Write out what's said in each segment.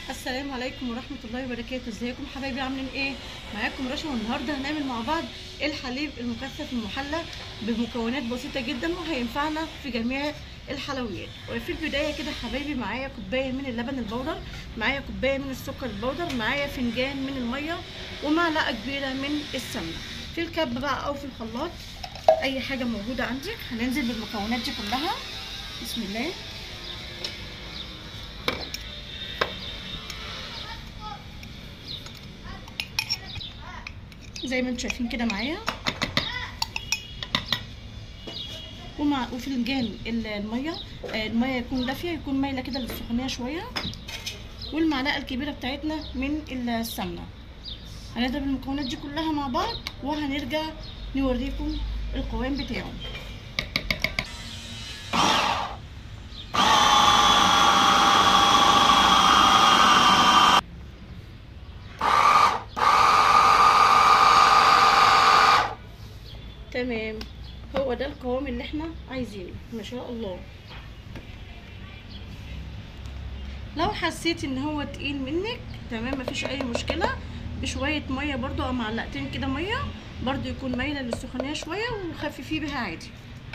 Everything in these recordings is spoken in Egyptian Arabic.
السلام عليكم ورحمة الله وبركاته ازيكم حبايبي عاملين ايه معاكم رشا والنهارده هنعمل مع بعض الحليب المكثف المحلى بمكونات بسيطة جدا وهينفعنا في جميع الحلويات وفي البداية كده حبايبي معايا كوباية من اللبن البودر معايا كوباية من السكر البودر معايا فنجان من المية ومعلقة كبيرة من السمنة في الكب بقى او في الخلاط اي حاجة موجودة عندك هننزل بالمكونات دي كلها بسم الله زي ما انتم شايفين كده معايا ومع وفنجان الميه الميه يكون دافيه يكون مايله كده للسخونيه شويه والمعلقه الكبيره بتاعتنا من السمنه هنضرب المكونات دي كلها مع بعض وهنرجع نوريكم القوام بتاعه تمام هو ده القوام اللي احنا عايزينه ما شاء الله لو حسيت ان هو تقيل منك تمام مفيش اي مشكله بشويه ميه برضو او معلقتين كده ميه برضو يكون مايله للسخونيه شويه وخففيه بها عادي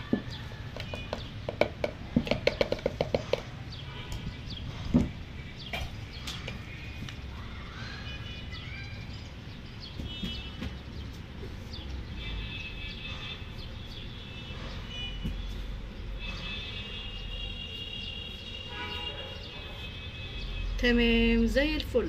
تمام زي الفل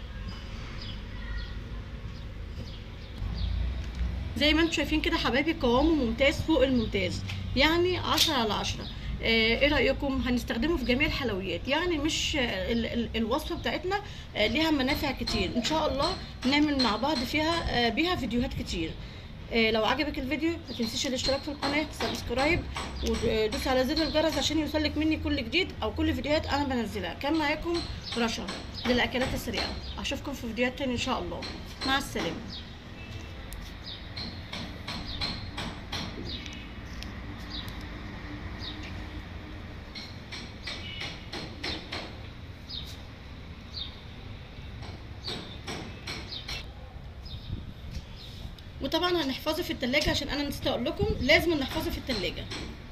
زي ما انتم شايفين كده حبايبي قوامه ممتاز فوق الممتاز يعني عشرة على عشرة آه ايه رأيكم هنستخدمه في جميع الحلويات يعني مش ال ال الوصفة بتاعتنا آه ليها منافع كتير ان شاء الله نعمل مع بعض فيها آه بيها فيديوهات كتير آه لو عجبك الفيديو ما تنسيش الاشتراك في القناه سبسكرايب ودوس على زر الجرس عشان يوصلك مني كل جديد او كل فيديوهات انا بنزلها كان معاكم رشا للاكلات السريعه اشوفكم في فيديوهات تاني ان شاء الله مع السلامه وطبعا هنحفظه في التلاجة عشان انا نسيت اقول لكم لازم نحفظه في التلاجة